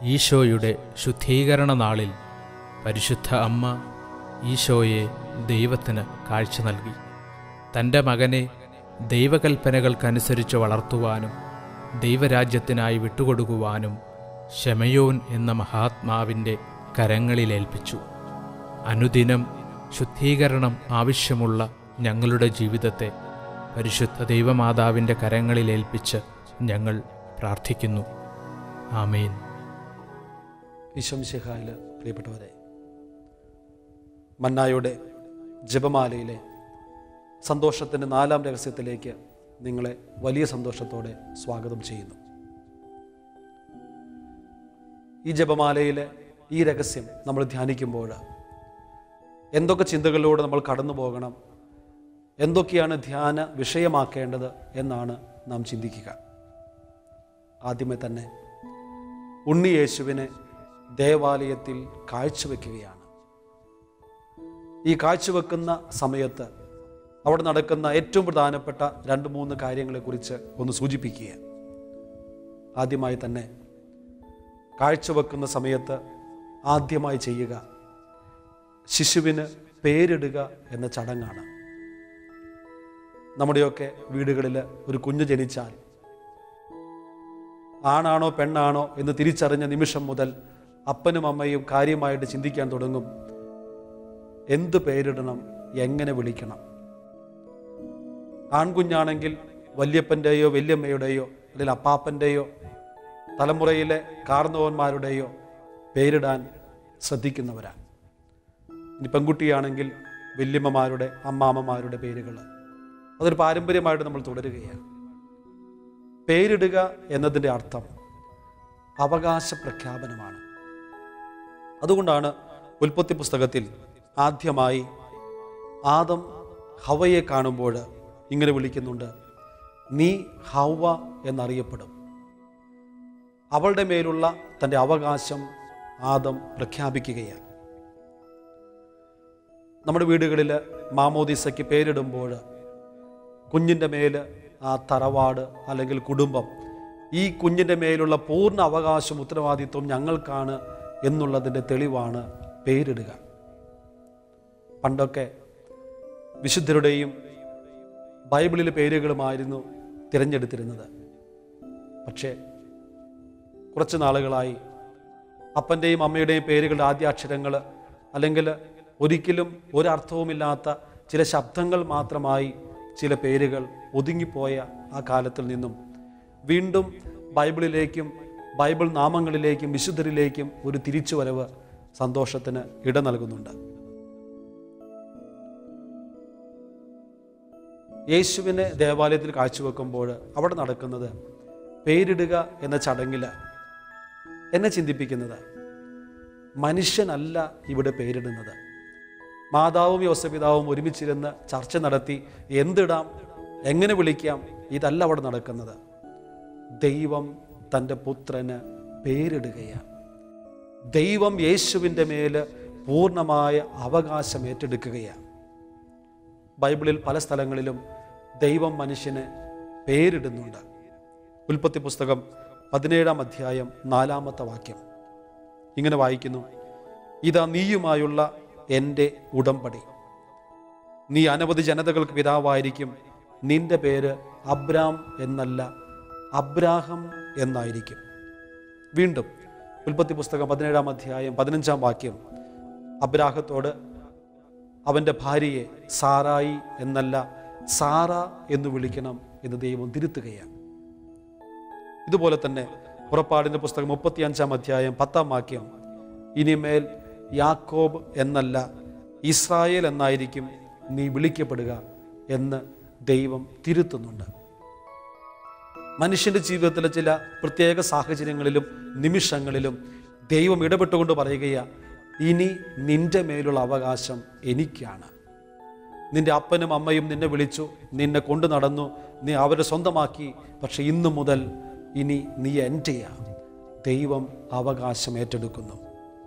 ഈശോയുടെ ശുദ്ധീകരണ നാളിൽ പരിശുദ്ധ അമ്മ ഈശോയെ ദൈവത്തിന് കാഴ്ച നൽകി തൻ്റെ മകനെ ദൈവകൽപ്പനകൾക്കനുസരിച്ച് വളർത്തുവാനും ദൈവരാജ്യത്തിനായി വിട്ടുകൊടുക്കുവാനും ശമയോൻ എന്ന മഹാത്മാവിൻ്റെ കരങ്ങളിലേൽപ്പിച്ചു അനുദിനം ശുദ്ധീകരണം ആവശ്യമുള്ള ഞങ്ങളുടെ ജീവിതത്തെ പരിശുദ്ധ ദൈവമാതാവിൻ്റെ കരങ്ങളിലേൽപ്പിച്ച് ഞങ്ങൾ പ്രാർത്ഥിക്കുന്നു ആമേൻ വിശ്വംശിഹായിൽ പ്രിയപ്പെട്ടവരെ മന്നായുടെ ജപമാലയിലെ സന്തോഷത്തിൻ്റെ നാലാം രഹസ്യത്തിലേക്ക് നിങ്ങളെ വലിയ സന്തോഷത്തോടെ സ്വാഗതം ചെയ്യുന്നു ഈ ജപമാലയിലെ ഈ രഹസ്യം നമ്മൾ ധ്യാനിക്കുമ്പോൾ എന്തൊക്കെ ചിന്തകളിലൂടെ നമ്മൾ കടന്നു പോകണം എന്തൊക്കെയാണ് ധ്യാന വിഷയമാക്കേണ്ടത് എന്നാണ് നാം ചിന്തിക്കുക ആദ്യമേ തന്നെ ഉണ്ണി യേശുവിനെ ദേവാലയത്തിൽ കാഴ്ചവെക്കുകയാണ് ഈ കാഴ്ചവെക്കുന്ന സമയത്ത് അവിടെ നടക്കുന്ന ഏറ്റവും പ്രധാനപ്പെട്ട രണ്ട് മൂന്ന് കാര്യങ്ങളെക്കുറിച്ച് ഒന്ന് സൂചിപ്പിക്കുക ആദ്യമായി തന്നെ കാഴ്ചവെക്കുന്ന സമയത്ത് ആദ്യമായി ചെയ്യുക ശിശുവിന് പേരിടുക എന്ന ചടങ്ങാണ് നമ്മുടെയൊക്കെ വീടുകളിൽ ഒരു കുഞ്ഞ് ജനിച്ചാൽ ആണാണോ പെണ്ണാണോ എന്ന് തിരിച്ചറിഞ്ഞ നിമിഷം മുതൽ അപ്പനും അമ്മയും കാര്യമായിട്ട് ചിന്തിക്കാൻ തുടങ്ങും എന്ത് പേരിടണം എങ്ങനെ വിളിക്കണം ആൺകുഞ്ഞാണെങ്കിൽ വല്യപ്പൻ്റെയോ വല്യമ്മയുടെയോ അല്ലെങ്കിൽ അപ്പാപ്പൻ്റെയോ തലമുറയിലെ കാർന്നവന്മാരുടെയോ പേരിടാൻ ശ്രദ്ധിക്കുന്നവരാണ് ഇനി പെൺകുട്ടിയാണെങ്കിൽ വല്യമ്മമാരുടെ അമ്മാമ്മമാരുടെ പേരുകൾ അതൊരു പാരമ്പര്യമായിട്ട് നമ്മൾ തുടരുകയാണ് പേരിടുക എന്നതിൻ്റെ അർത്ഥം അവകാശ പ്രഖ്യാപനമാണ് അതുകൊണ്ടാണ് ഉൽപ്പത്തി പുസ്തകത്തിൽ ആദ്യമായി ആദം ഹവയെ കാണുമ്പോൾ ഇങ്ങനെ വിളിക്കുന്നുണ്ട് നീ ഹവ എന്നറിയപ്പെടും അവളുടെ മേലുള്ള തൻ്റെ അവകാശം ആദം പ്രഖ്യാപിക്കുകയാണ് നമ്മുടെ വീടുകളിൽ മാമോദിസയ്ക്ക് പേരിടുമ്പോൾ കുഞ്ഞിൻ്റെ മേൽ ആ തറവാട് അല്ലെങ്കിൽ കുടുംബം ഈ കുഞ്ഞിൻ്റെ മേലുള്ള പൂർണ്ണ അവകാശം ഉത്തരവാദിത്വം ഞങ്ങൾക്കാണ് എന്നുള്ളതിൻ്റെ തെളിവാണ് പേരിടുക പണ്ടൊക്കെ വിശുദ്ധരുടെയും ബൈബിളിലെ പേരുകളുമായിരുന്നു തിരഞ്ഞെടുത്തിരുന്നത് പക്ഷേ കുറച്ച് നാളുകളായി അപ്പൻ്റെയും അമ്മയുടെയും പേരുകളുടെ ആദ്യാക്ഷരങ്ങൾ അല്ലെങ്കിൽ ഒരിക്കലും ഒരർത്ഥവുമില്ലാത്ത ചില ശബ്ദങ്ങൾ മാത്രമായി ചില പേരുകൾ ഒതുങ്ങിപ്പോയ ആ കാലത്തിൽ നിന്നും വീണ്ടും ബൈബിളിലേക്കും ബൈബിൾ നാമങ്ങളിലേക്കും വിശുദ്ധരിലേക്കും ഒരു തിരിച്ചുവരവ് സന്തോഷത്തിന് ഇട നൽകുന്നുണ്ട് യേശുവിനെ ദേവാലയത്തിൽ കാഴ്ചവെക്കുമ്പോൾ അവിടെ നടക്കുന്നത് പേരിടുക എന്ന ചടങ്ങിൽ എന്നെ ചിന്തിപ്പിക്കുന്നത് മനുഷ്യനല്ല ഇവിടെ പേരിടുന്നത് മാതാവും യോസപിതാവും ഒരുമിച്ചിരുന്ന് ചർച്ച നടത്തി എന്തിടാം എങ്ങനെ വിളിക്കാം ഇതല്ല അവിടെ നടക്കുന്നത് ദൈവം തൻ്റെ പുത്രന് പേരിടുകയാണ് ദൈവം യേശുവിൻ്റെ മേൽ പൂർണ്ണമായ അവകാശം ഏറ്റെടുക്കുകയാണ് ബൈബിളിൽ പല സ്ഥലങ്ങളിലും ദൈവം മനുഷ്യന് പേരിടുന്നുണ്ട് ഉൽപ്പത്തി പുസ്തകം പതിനേഴാം അധ്യായം നാലാമത്തെ വാക്യം ഇങ്ങനെ വായിക്കുന്നു ഇതാ നീയുമായുള്ള എൻ്റെ ഉടമ്പടി നീ അനവധി ജനതകൾക്ക് പിതാവായിരിക്കും നിന്റെ പേര് അബ്രാം എന്നല്ല അബ്രാഹം എന്നായിരിക്കും വീണ്ടും ഉൽപ്പത്തി പുസ്തകം പതിനേഴാം അധ്യായം പതിനഞ്ചാം വാക്യം അബ്രാഹത്തോട് അവൻ്റെ ഭാര്യയെ സാറായി എന്നല്ല സാറ എന്ന് വിളിക്കണം എന്ന് ദൈവം തിരുത്തുകയാണ് ഇതുപോലെ തന്നെ പുറപ്പാടിൻ്റെ പുസ്തകം മുപ്പത്തിയഞ്ചാം അധ്യായം പത്താം വാക്യം ഇനിമേൽ യാക്കോബ് എന്നല്ല ഇസ്രായേൽ എന്നായിരിക്കും നീ വിളിക്കപ്പെടുക എന്ന് ദൈവം തിരുത്തുന്നുണ്ട് മനുഷ്യന്റെ ജീവിതത്തിലെ ചില പ്രത്യേക സാഹചര്യങ്ങളിലും നിമിഷങ്ങളിലും ദൈവം ഇടപെട്ടുകൊണ്ട് പറയുകയാ ഇനി നിന്റെ മേലുള്ള അവകാശം എനിക്കാണ് നിന്റെ അപ്പനും അമ്മയും നിന്നെ വിളിച്ചു നിന്നെ കൊണ്ടു നടന്നു നീ അവരെ സ്വന്തമാക്കി പക്ഷെ ഇന്നു മുതൽ ഇനി നീ എൻ്റെയാ ദൈവം അവകാശം ഏറ്റെടുക്കുന്നു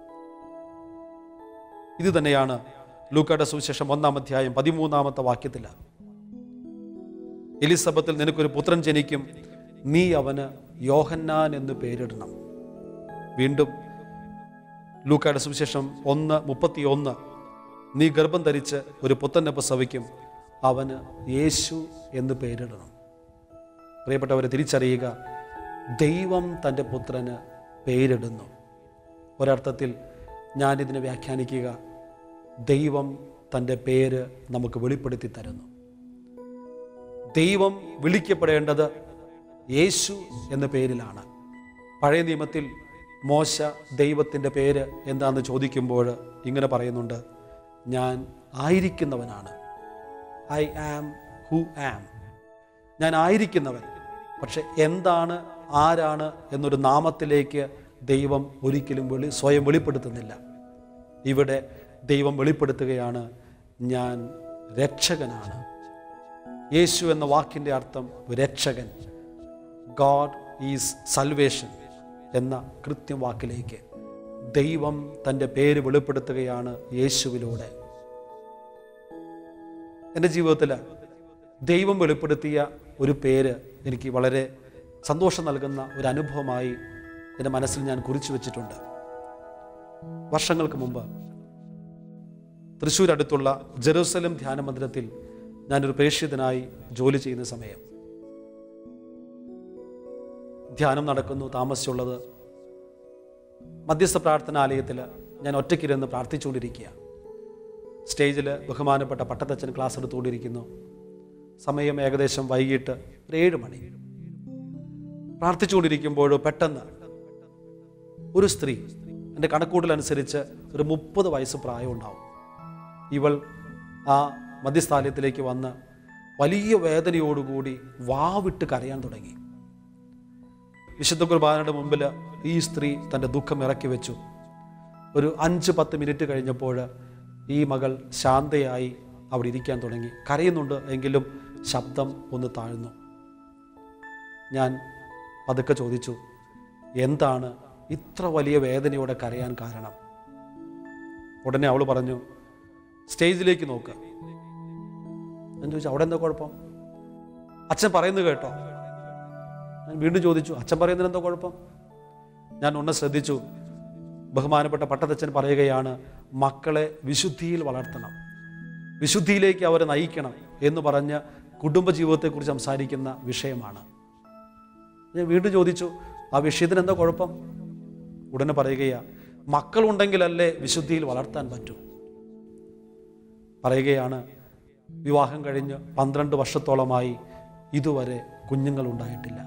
ഇത് തന്നെയാണ് ലൂക്കയുടെ സുവിശേഷം ഒന്നാം അധ്യായം പതിമൂന്നാമത്തെ വാക്യത്തിൽ എലിസബത്തിൽ നിനക്കൊരു പുത്രൻ ജനിക്കും നീ അവന് യോഹന്നാൻ എന്ന് പേരിടണം വീണ്ടും ലൂക്കായുടെ സുവിശേഷം ഒന്ന് മുപ്പത്തി ഒന്ന് നീ ഗർഭം ധരിച്ച് ഒരു പുത്തനെ പ്രസവിക്കും അവന് യേശു എന്ന് പേരിടണം പ്രിയപ്പെട്ടവരെ തിരിച്ചറിയുക ദൈവം തൻ്റെ പുത്രന് പേരിടുന്നു ഒരർത്ഥത്തിൽ ഞാനിതിനെ വ്യാഖ്യാനിക്കുക ദൈവം തൻ്റെ പേര് നമുക്ക് വെളിപ്പെടുത്തി തരുന്നു ദൈവം വിളിക്കപ്പെടേണ്ടത് യേശു എന്ന പേരിലാണ് പഴയ നിയമത്തിൽ മോശ ദൈവത്തിൻ്റെ പേര് എന്താണെന്ന് ചോദിക്കുമ്പോൾ ഇങ്ങനെ പറയുന്നുണ്ട് ഞാൻ ആയിരിക്കുന്നവനാണ് ഐ ആം ഹു ആം ഞാൻ ആയിരിക്കുന്നവൻ പക്ഷെ എന്താണ് ആരാണ് എന്നൊരു നാമത്തിലേക്ക് ദൈവം ഒരിക്കലും വെളി സ്വയം വെളിപ്പെടുത്തുന്നില്ല ഇവിടെ ദൈവം വെളിപ്പെടുത്തുകയാണ് ഞാൻ രക്ഷകനാണ് യേശു എന്ന വാക്കിൻ്റെ അർത്ഥം രക്ഷകൻ ഗോഡ് ഈസ് സൽവേഷൻ എന്ന കൃത്യം വാക്കിലേക്ക് ദൈവം തൻ്റെ പേര് വെളിപ്പെടുത്തുകയാണ് യേശുവിലൂടെ എൻ്റെ ജീവിതത്തിൽ ദൈവം വെളിപ്പെടുത്തിയ ഒരു പേര് എനിക്ക് വളരെ സന്തോഷം നൽകുന്ന ഒരു അനുഭവമായി എൻ്റെ മനസ്സിൽ ഞാൻ കുറിച്ചു വെച്ചിട്ടുണ്ട് വർഷങ്ങൾക്ക് മുമ്പ് തൃശ്ശൂർ അടുത്തുള്ള ജെറൂസലം ധ്യാന മന്ദിരത്തിൽ ഞാനൊരു പ്രേക്ഷിതനായി ജോലി ചെയ്യുന്ന സമയം ധ്യാനം നടക്കുന്നു താമസിച്ചുള്ളത് മധ്യസ്ഥ പ്രാർത്ഥനാലയത്തിൽ ഞാൻ ഒറ്റയ്ക്കിരുന്ന് പ്രാർത്ഥിച്ചുകൊണ്ടിരിക്കുക സ്റ്റേജിൽ ബഹുമാനപ്പെട്ട പട്ടത്തച്ഛൻ ക്ലാസ് എടുത്തുകൊണ്ടിരിക്കുന്നു സമയം ഏകദേശം വൈകിട്ട് ഒരു ഏഴ് മണി പ്രാർത്ഥിച്ചുകൊണ്ടിരിക്കുമ്പോൾ പെട്ടെന്ന് ഒരു സ്ത്രീ എൻ്റെ കണക്കൂട്ടലനുസരിച്ച് ഒരു മുപ്പത് വയസ്സ് പ്രായം ഉണ്ടാവും ഇവൾ ആ മധ്യസ്ഥാലയത്തിലേക്ക് വന്ന് വലിയ വേദനയോടുകൂടി വാവിട്ട് കരയാൻ തുടങ്ങി വിശുദ്ധ കുർബാനയുടെ മുമ്പിൽ ഈ സ്ത്രീ തൻ്റെ ദുഃഖം ഇറക്കി വെച്ചു ഒരു അഞ്ച് പത്ത് മിനിറ്റ് കഴിഞ്ഞപ്പോൾ ഈ മകൾ ശാന്തയായി അവിടെ ഇരിക്കാൻ തുടങ്ങി കരയുന്നുണ്ട് എങ്കിലും ശബ്ദം ഒന്ന് താഴ്ന്നു ഞാൻ പതുക്കെ ചോദിച്ചു എന്താണ് ഇത്ര വലിയ വേദനയോടെ കരയാൻ കാരണം ഉടനെ അവൾ പറഞ്ഞു സ്റ്റേജിലേക്ക് നോക്ക് ഞാൻ ചോദിച്ചു അവിടെ എന്താ കുഴപ്പം അച്ഛൻ പറയുന്നത് കേട്ടോ ഞാൻ വീണ്ടും ചോദിച്ചു അച്ഛൻ പറയുന്നതിന് എന്താ കുഴപ്പം ഞാൻ ഒന്ന് ശ്രദ്ധിച്ചു ബഹുമാനപ്പെട്ട പട്ടത്തച്ഛൻ പറയുകയാണ് മക്കളെ വിശുദ്ധിയിൽ വളർത്തണം വിശുദ്ധിയിലേക്ക് അവരെ നയിക്കണം എന്ന് പറഞ്ഞ് കുടുംബജീവിതത്തെക്കുറിച്ച് സംസാരിക്കുന്ന വിഷയമാണ് ഞാൻ വീണ്ടും ചോദിച്ചു ആ വിഷയത്തിന് എന്താ കുഴപ്പം ഉടനെ പറയുകയാ മക്കളുണ്ടെങ്കിലല്ലേ വിശുദ്ധിയിൽ വളർത്താൻ പറ്റൂ പറയുകയാണ് വിവാഹം കഴിഞ്ഞ് പന്ത്രണ്ട് വർഷത്തോളമായി ഇതുവരെ കുഞ്ഞുങ്ങൾ ഉണ്ടായിട്ടില്ല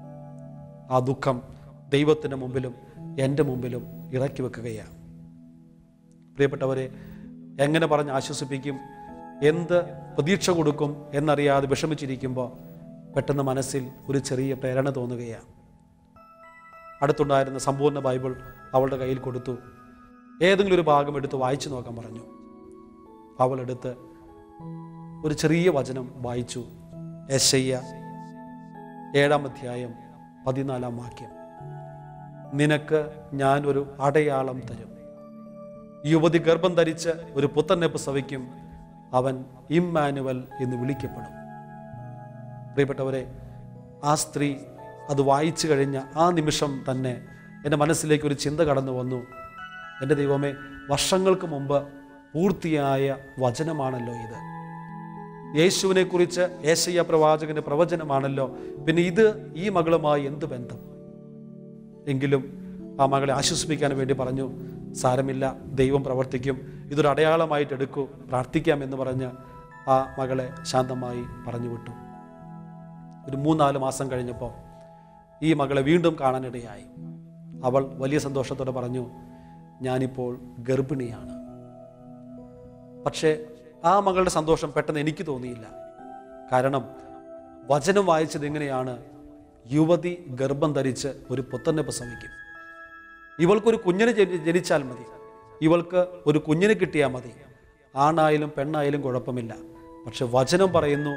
ആ ദുഃഖം ദൈവത്തിൻ്റെ മുമ്പിലും എൻ്റെ മുമ്പിലും ഇറക്കി വെക്കുകയാണ് പ്രിയപ്പെട്ടവരെ എങ്ങനെ പറഞ്ഞ് ആശ്വസിപ്പിക്കും എന്ത് പ്രതീക്ഷ കൊടുക്കും എന്നറിയാതെ വിഷമിച്ചിരിക്കുമ്പോൾ പെട്ടെന്ന് മനസ്സിൽ ഒരു ചെറിയ പ്രേരണ തോന്നുകയാണ് അടുത്തുണ്ടായിരുന്ന സമ്പൂർണ്ണ ബൈബിൾ അവളുടെ കയ്യിൽ കൊടുത്തു ഏതെങ്കിലും ഒരു ഭാഗം എടുത്ത് വായിച്ചു നോക്കാൻ പറഞ്ഞു അവൾ എടുത്ത് ഒരു ചെറിയ വചനം വായിച്ചു എശയ്യ ഏഴാം അധ്യായം പതിനാലാം വാക്യം നിനക്ക് ഞാൻ ഒരു അടയാളം തരും യുവതി ഗർഭം ധരിച്ച് ഒരു പുത്തനെ പ്രസവിക്കും അവൻ ഇമ്മാനുവൽ എന്ന് വിളിക്കപ്പെടും പ്രിയപ്പെട്ടവരെ ആ സ്ത്രീ അത് വായിച്ചു കഴിഞ്ഞ ആ നിമിഷം തന്നെ എൻ്റെ മനസ്സിലേക്ക് ഒരു ചിന്ത കടന്നു വന്നു എൻ്റെ ദൈവമേ വർഷങ്ങൾക്ക് മുമ്പ് പൂർത്തിയായ വചനമാണല്ലോ ഇത് യേശുവിനെ കുറിച്ച് ഏശയ്യ പ്രവാചകന്റെ പ്രവചനമാണല്ലോ പിന്നെ ഇത് ഈ മകളുമായി എന്ത് ബന്ധം എങ്കിലും ആ മകളെ ആശ്വസിപ്പിക്കാൻ വേണ്ടി പറഞ്ഞു സാരമില്ല ദൈവം പ്രവർത്തിക്കും ഇതൊരു അടയാളമായിട്ട് എടുക്കൂ പ്രാർത്ഥിക്കാം എന്ന് പറഞ്ഞ് ആ മകളെ ശാന്തമായി പറഞ്ഞു വിട്ടു ഒരു മൂന്നാല് മാസം കഴിഞ്ഞപ്പോൾ ഈ മകളെ വീണ്ടും കാണാനിടയായി അവൾ വലിയ സന്തോഷത്തോടെ പറഞ്ഞു ഞാനിപ്പോൾ ഗർഭിണിയാണ് പക്ഷേ ആ മകളുടെ സന്തോഷം പെട്ടെന്ന് എനിക്ക് തോന്നിയില്ല കാരണം വചനം വായിച്ചത് എങ്ങനെയാണ് യുവതി ഗർഭം ധരിച്ച് ഒരു പുത്തനെ പ്രസവിക്കും ഇവൾക്കൊരു കുഞ്ഞിനെ ജനി- ജനിച്ചാൽ മതി ഇവൾക്ക് ഒരു കുഞ്ഞിനെ കിട്ടിയാൽ മതി ആണായാലും പെണ്ണായാലും കുഴപ്പമില്ല പക്ഷെ വചനം പറയുന്നു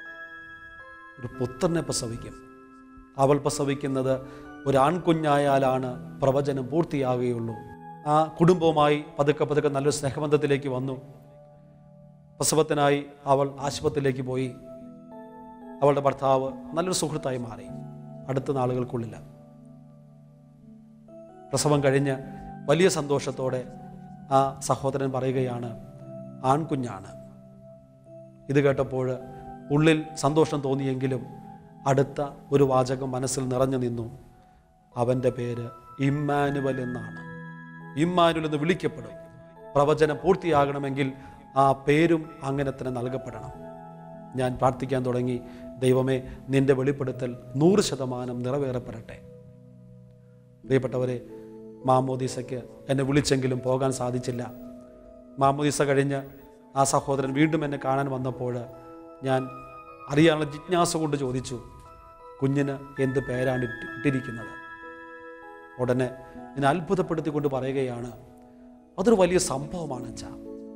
ഒരു പുത്രനെ പ്രസവിക്കും അവൾ പ്രസവിക്കുന്നത് ഒരു ആൺകുഞ്ഞായാലാണ് പ്രവചനം പൂർത്തിയാകുകയുള്ളൂ ആ കുടുംബവുമായി പതുക്കെ പതുക്കെ നല്ലൊരു സ്നേഹബന്ധത്തിലേക്ക് വന്നു പ്രസവത്തിനായി അവൾ ആശുപത്രിയിലേക്ക് പോയി അവളുടെ ഭർത്താവ് നല്ലൊരു സുഹൃത്തായി മാറി അടുത്ത നാളുകൾക്കുള്ളിൽ പ്രസവം കഴിഞ്ഞ് വലിയ സന്തോഷത്തോടെ ആ സഹോദരൻ പറയുകയാണ് ആൺകുഞ്ഞാണ് ഇത് കേട്ടപ്പോൾ ഉള്ളിൽ സന്തോഷം തോന്നിയെങ്കിലും അടുത്ത ഒരു വാചകം മനസ്സിൽ നിറഞ്ഞു നിന്നു അവൻ്റെ പേര് ഇമ്മാനുവൽ എന്നാണ് ഇമ്മാനുവൽ എന്ന് വിളിക്കപ്പെടും പ്രവചനം പൂർത്തിയാകണമെങ്കിൽ ആ പേരും അങ്ങനെ തന്നെ നൽകപ്പെടണം ഞാൻ പ്രാർത്ഥിക്കാൻ തുടങ്ങി ദൈവമേ നിന്റെ വെളിപ്പെടുത്തൽ നൂറ് ശതമാനം നിറവേറപ്പെടട്ടെ പ്രിയപ്പെട്ടവരെ മാമോദീസയ്ക്ക് എന്നെ വിളിച്ചെങ്കിലും പോകാൻ സാധിച്ചില്ല മാമോദീസ കഴിഞ്ഞ് ആ സഹോദരൻ വീണ്ടും എന്നെ കാണാൻ വന്നപ്പോൾ ഞാൻ അറിയാനുള്ള ജിജ്ഞാസ കൊണ്ട് ചോദിച്ചു കുഞ്ഞിന് എന്ത് പേരാണ് ഇട്ട്- ഇട്ടിരിക്കുന്നത് ഉടനെ എന്നെ അത്ഭുതപ്പെടുത്തിക്കൊണ്ട് പറയുകയാണ് അതൊരു വലിയ സംഭവമാണ് അച്ഛാ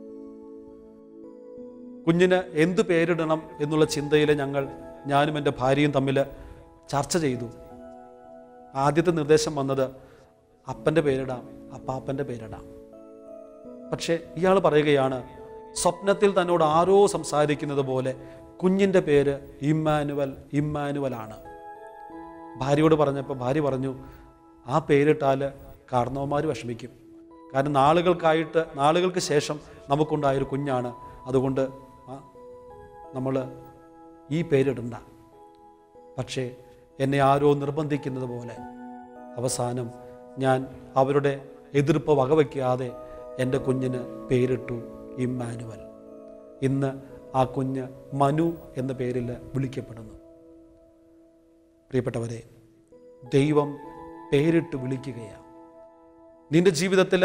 കുഞ്ഞിന് എന്ത് പേരിടണം എന്നുള്ള ചിന്തയിൽ ഞങ്ങൾ ഞാനും എൻ്റെ ഭാര്യയും തമ്മിൽ ചർച്ച ചെയ്തു ആദ്യത്തെ നിർദ്ദേശം വന്നത് അപ്പൻ്റെ പേരിടാം അപ്പാപ്പൻ്റെ പേരിടാം പക്ഷേ ഇയാൾ പറയുകയാണ് സ്വപ്നത്തിൽ തന്നോട് ആരോ സംസാരിക്കുന്നത് പോലെ കുഞ്ഞിൻ്റെ പേര് ഇമ്മാനുവൽ ഇമ്മാനുവൽ ആണ് ഭാര്യയോട് പറഞ്ഞപ്പോൾ ഭാര്യ പറഞ്ഞു ആ പേരിട്ടാൽ കാരണവന്മാർ വിഷമിക്കും കാരണം നാളുകൾക്കായിട്ട് നാളുകൾക്ക് ശേഷം നമുക്കുണ്ടായൊരു കുഞ്ഞാണ് അതുകൊണ്ട് നമ്മൾ ഈ പേരിടണ്ട പക്ഷേ എന്നെ ആരോ നിർബന്ധിക്കുന്നത് പോലെ അവസാനം ഞാൻ അവരുടെ എതിർപ്പ് വകവയ്ക്കാതെ എൻ്റെ കുഞ്ഞിന് പേരിട്ടു ഇമ്മാനുവൽ ഇന്ന് ആ കുഞ്ഞ് മനു എന്ന പേരിൽ വിളിക്കപ്പെടുന്നു പ്രിയപ്പെട്ടവരെ ദൈവം പേരിട്ട് വിളിക്കുകയാണ് നിന്റെ ജീവിതത്തിൽ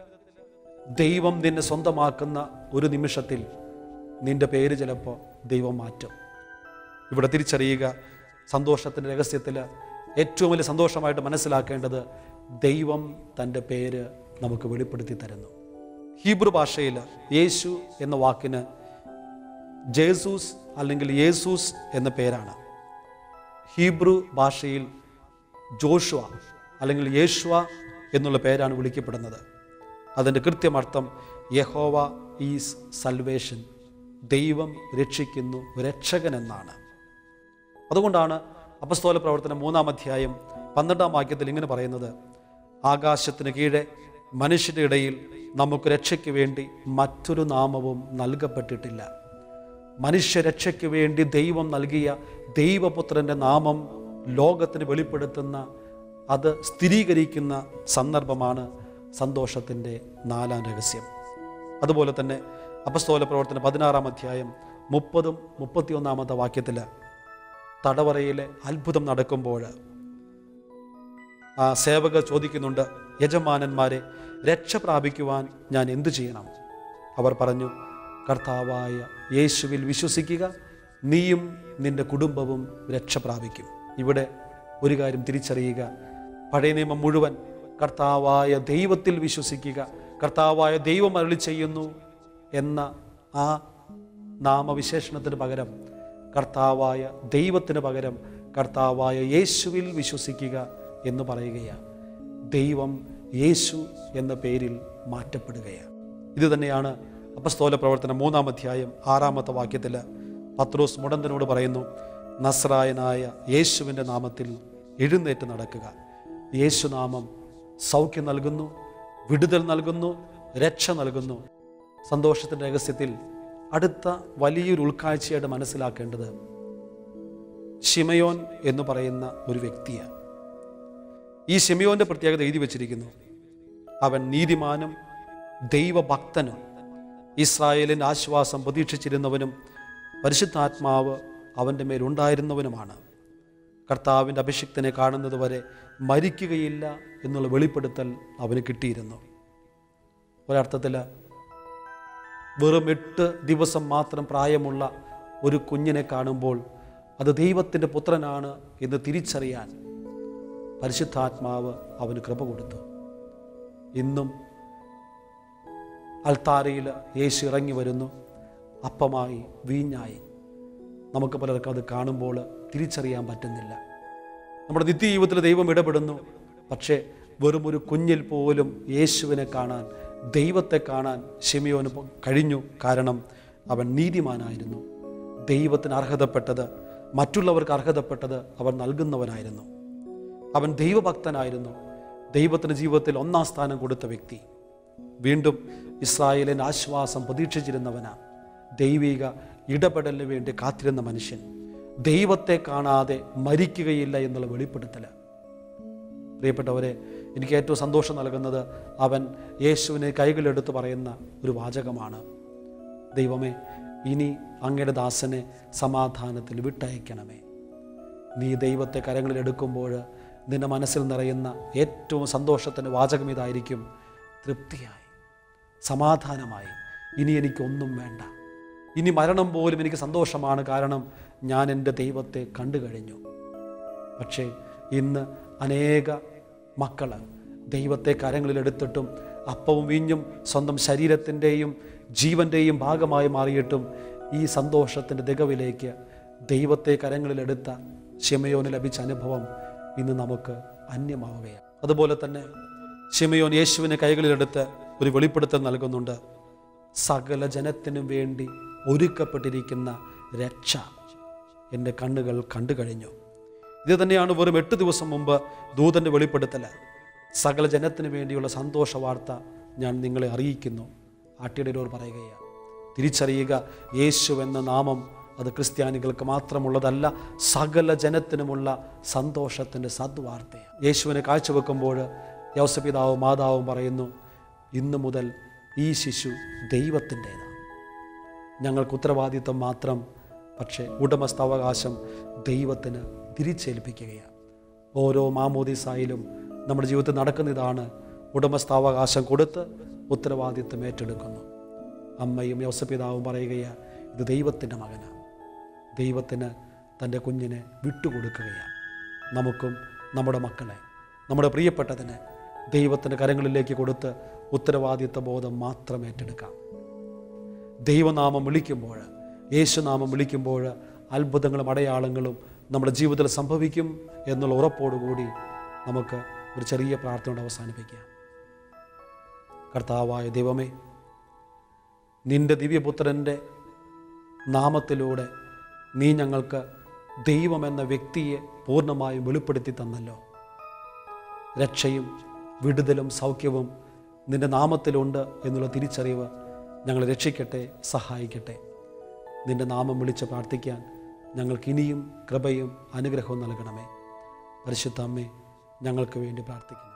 ദൈവം നിന്നെ സ്വന്തമാക്കുന്ന ഒരു നിമിഷത്തിൽ നിന്റെ പേര് ചിലപ്പോൾ ദൈവം മാറ്റും ഇവിടെ തിരിച്ചറിയുക സന്തോഷത്തിൻ്റെ രഹസ്യത്തിൽ ഏറ്റവും വലിയ സന്തോഷമായിട്ട് മനസ്സിലാക്കേണ്ടത് ദൈവം തൻ്റെ പേര് നമുക്ക് വെളിപ്പെടുത്തി തരുന്നു ഹീബ്രു ഭാഷയിൽ യേശു എന്ന വാക്കിന് ജേസൂസ് അല്ലെങ്കിൽ യേസൂസ് എന്ന പേരാണ് ഹീബ്രു ഭാഷയിൽ ജോഷുവ അല്ലെങ്കിൽ യേശുവ എന്നുള്ള പേരാണ് വിളിക്കപ്പെടുന്നത് അതിൻ്റെ കൃത്യമർത്ഥം യഹോവ ഈസ് സൽവേഷൻ ദൈവം രക്ഷിക്കുന്നു രക്ഷകൻ എന്നാണ് അതുകൊണ്ടാണ് അപസ്തോല പ്രവർത്തനം മൂന്നാം അധ്യായം പന്ത്രണ്ടാം വാക്യത്തിൽ ഇങ്ങനെ പറയുന്നത് ആകാശത്തിന് കീഴെ മനുഷ്യരുടെ ഇടയിൽ നമുക്ക് രക്ഷയ്ക്ക് വേണ്ടി മറ്റൊരു നാമവും നൽകപ്പെട്ടിട്ടില്ല മനുഷ്യരക്ഷയ്ക്ക് വേണ്ടി ദൈവം നൽകിയ ദൈവപുത്രൻ്റെ നാമം ലോകത്തിന് വെളിപ്പെടുത്തുന്ന അത് സ്ഥിരീകരിക്കുന്ന സന്ദർഭമാണ് സന്തോഷത്തിൻ്റെ നാലാം രഹസ്യം അതുപോലെ തന്നെ അപസ്തോല പ്രവർത്തനം പതിനാറാം അധ്യായം മുപ്പതും മുപ്പത്തിയൊന്നാമത്തെ വാക്യത്തിൽ തടവറയിലെ അത്ഭുതം നടക്കുമ്പോൾ ആ സേവകർ ചോദിക്കുന്നുണ്ട് യജമാനന്മാരെ രക്ഷ പ്രാപിക്കുവാൻ ഞാൻ എന്തു ചെയ്യണം അവർ പറഞ്ഞു കർത്താവായ യേശുവിൽ വിശ്വസിക്കുക നീയും നിന്റെ കുടുംബവും രക്ഷ പ്രാപിക്കും ഇവിടെ ഒരു കാര്യം തിരിച്ചറിയുക പഴയ നിയമം മുഴുവൻ കർത്താവായ ദൈവത്തിൽ വിശ്വസിക്കുക കർത്താവായ ദൈവം അരളി ചെയ്യുന്നു എന്ന ആ നാമവിശേഷണത്തിന് പകരം കർത്താവായ ദൈവത്തിന് പകരം കർത്താവായ യേശുവിൽ വിശ്വസിക്കുക എന്ന് പറയുകയാണ് ദൈവം യേശു എന്ന പേരിൽ മാറ്റപ്പെടുകയാണ് ഇത് തന്നെയാണ് അപസ്തോല പ്രവർത്തനം മൂന്നാം അധ്യായം ആറാമത്തെ വാക്യത്തിൽ പത്രോസ് മുടന്തനോട് പറയുന്നു നസ്രായനായ യേശുവിൻ്റെ നാമത്തിൽ എഴുന്നേറ്റ് നടക്കുക യേശുനാമം സൗഖ്യം നൽകുന്നു വിടുതൽ നൽകുന്നു രക്ഷ നൽകുന്നു സന്തോഷത്തിൻ്റെ രഹസ്യത്തിൽ അടുത്ത വലിയൊരു ഉൾക്കാഴ്ചയായിട്ട് മനസ്സിലാക്കേണ്ടത് ഷിമയോൻ എന്ന് പറയുന്ന ഒരു വ്യക്തിയാണ് ഈ ഷിമയോന്റെ പ്രത്യേകത എഴുതി വച്ചിരിക്കുന്നു അവൻ നീതിമാനും ദൈവഭക്തനും ഇസ്രായേലിൻ്റെ ആശ്വാസം പ്രതീക്ഷിച്ചിരുന്നവനും പരിശുദ്ധാത്മാവ് അവൻ്റെ മേലുണ്ടായിരുന്നവനുമാണ് കർത്താവിൻ്റെ അഭിഷിക്തനെ കാണുന്നത് വരെ മരിക്കുകയില്ല എന്നുള്ള വെളിപ്പെടുത്തൽ അവന് കിട്ടിയിരുന്നു ഒരർത്ഥത്തിൽ വെറും എട്ട് ദിവസം മാത്രം പ്രായമുള്ള ഒരു കുഞ്ഞിനെ കാണുമ്പോൾ അത് ദൈവത്തിൻ്റെ പുത്രനാണ് എന്ന് തിരിച്ചറിയാൻ പരിശുദ്ധാത്മാവ് അവന് കൃപ കൊടുത്തു ഇന്നും അൽത്താരയിൽ യേശു ഇറങ്ങി വരുന്നു അപ്പമായി വീഞ്ഞായി നമുക്ക് പലർക്കും അത് കാണുമ്പോൾ തിരിച്ചറിയാൻ പറ്റുന്നില്ല നമ്മുടെ നിത്യജീവിതത്തിൽ ദൈവം ഇടപെടുന്നു പക്ഷേ വെറും ഒരു കുഞ്ഞിൽ പോലും യേശുവിനെ കാണാൻ ദൈവത്തെ കാണാൻ ഷിമിയോന് പോ- കഴിഞ്ഞു കാരണം അവൻ നീതിമാനായിരുന്നു ദൈവത്തിന് അർഹതപ്പെട്ടത് മറ്റുള്ളവർക്ക് അർഹതപ്പെട്ടത് അവൻ നൽകുന്നവനായിരുന്നു അവൻ ദൈവഭക്തനായിരുന്നു ദൈവത്തിന് ജീവിതത്തിൽ ഒന്നാം സ്ഥാനം കൊടുത്ത വ്യക്തി വീണ്ടും ഇസ്രായേലിൻ്റെ ആശ്വാസം പ്രതീക്ഷിച്ചിരുന്നവനാ ദൈവിക ഇടപെടലിന് വേണ്ടി കാത്തിരുന്ന മനുഷ്യൻ ദൈവത്തെ കാണാതെ മരിക്കുകയില്ല എന്നുള്ള വെളിപ്പെടുത്തൽ പ്രിയപ്പെട്ടവരെ എനിക്ക് ഏറ്റവും സന്തോഷം നൽകുന്നത് അവൻ യേശുവിനെ കൈകളെടുത്ത് പറയുന്ന ഒരു വാചകമാണ് ദൈവമേ ഇനി അങ്ങയുടെ ദാസനെ സമാധാനത്തിൽ വിട്ടയക്കണമേ നീ ദൈവത്തെ കരങ്ങളിൽ എടുക്കുമ്പോൾ നിന്റെ മനസ്സിൽ നിറയുന്ന ഏറ്റവും സന്തോഷത്തിൻ്റെ വാചകം ഇതായിരിക്കും തൃപ്തിയായി സമാധാനമായി ഇനി എനിക്കൊന്നും വേണ്ട ഇനി മരണം പോലും എനിക്ക് സന്തോഷമാണ് കാരണം ഞാൻ എൻ്റെ ദൈവത്തെ കണ്ടു കഴിഞ്ഞു പക്ഷേ ഇന്ന് അനേക മക്കൾ ദൈവത്തെ കരങ്ങളിലെടുത്തിട്ടും അപ്പവും വീഞ്ഞും സ്വന്തം ശരീരത്തിൻ്റെയും ജീവൻ്റെയും ഭാഗമായി മാറിയിട്ടും ഈ സന്തോഷത്തിൻ്റെ തികവിലേക്ക് ദൈവത്തെ കരങ്ങളിലെടുത്ത ഷിമയോന് ലഭിച്ച അനുഭവം ഇന്ന് നമുക്ക് അന്യമാവുകയാണ് അതുപോലെ തന്നെ ഷിമയോൻ യേശുവിനെ കൈകളിലെടുത്ത് ഒരു വെളിപ്പെടുത്തൽ നൽകുന്നുണ്ട് സകല ജനത്തിനും വേണ്ടി ഒരുക്കപ്പെട്ടിരിക്കുന്ന രക്ഷ എൻ്റെ കണ്ണുകൾ കണ്ടു കഴിഞ്ഞു ഇത് തന്നെയാണ് വെറും എട്ട് ദിവസം മുമ്പ് ദൂതൻ്റെ വെളിപ്പെടുത്തൽ സകല ജനത്തിന് വേണ്ടിയുള്ള സന്തോഷ വാർത്ത ഞാൻ നിങ്ങളെ അറിയിക്കുന്നു ആട്ടിയടരോർ പറയുകയാണ് തിരിച്ചറിയുക യേശു എന്ന നാമം അത് ക്രിസ്ത്യാനികൾക്ക് മാത്രമുള്ളതല്ല സകല ജനത്തിനുമുള്ള സന്തോഷത്തിൻ്റെ സദ്വാർത്തയാണ് യേശുവിനെ കാഴ്ചവെക്കുമ്പോൾ യൗസപിതാവും മാതാവും പറയുന്നു ഇന്നു മുതൽ ഈ ശിശു ദൈവത്തിൻ്റെതാണ് ഞങ്ങൾക്ക് ഉത്തരവാദിത്വം മാത്രം പക്ഷേ ഉടമസ്ഥാവകാശം ദൈവത്തിന് തിരിച്ചേൽപ്പിക്കുകയാണ് ഓരോ മാമോദിസായിലും നമ്മുടെ ജീവിതത്തിൽ നടക്കുന്ന ഇതാണ് ഉടമസ്ഥാവകാശം കൊടുത്ത് ഉത്തരവാദിത്വം ഏറ്റെടുക്കുന്നു അമ്മയും യോസപിതാവും പറയുകയാണ് ഇത് ദൈവത്തിൻ്റെ മകനാണ് ദൈവത്തിന് തൻ്റെ കുഞ്ഞിനെ വിട്ടുകൊടുക്കുകയാണ് നമുക്കും നമ്മുടെ മക്കളെ നമ്മുടെ പ്രിയപ്പെട്ടതിനെ ദൈവത്തിൻ്റെ കരങ്ങളിലേക്ക് കൊടുത്ത് ഉത്തരവാദിത്വ ബോധം മാത്രം ഏറ്റെടുക്കാം ദൈവനാമം വിളിക്കുമ്പോൾ യേശുനാമം വിളിക്കുമ്പോൾ അത്ഭുതങ്ങളും അടയാളങ്ങളും നമ്മുടെ ജീവിതത്തിൽ സംഭവിക്കും എന്നുള്ള ഉറപ്പോടുകൂടി നമുക്ക് ഒരു ചെറിയ പ്രാർത്ഥനയോട് അവസാനിപ്പിക്കാം കർത്താവായ ദൈവമേ നിന്റെ ദിവ്യപുത്രൻ്റെ നാമത്തിലൂടെ നീ ഞങ്ങൾക്ക് ദൈവമെന്ന വ്യക്തിയെ പൂർണ്ണമായും വെളിപ്പെടുത്തി തന്നല്ലോ രക്ഷയും വിടുതലും സൗഖ്യവും നിന്റെ നാമത്തിലുണ്ട് എന്നുള്ള തിരിച്ചറിവ് ഞങ്ങളെ രക്ഷിക്കട്ടെ സഹായിക്കട്ടെ നിന്റെ നാമം വിളിച്ച് പ്രാർത്ഥിക്കാൻ ഞങ്ങൾക്ക് ഇനിയും കൃപയും അനുഗ്രഹവും നൽകണമേ പരിശുദ്ധ അമ്മേ ഞങ്ങൾക്ക് വേണ്ടി പ്രാർത്ഥിക്കണം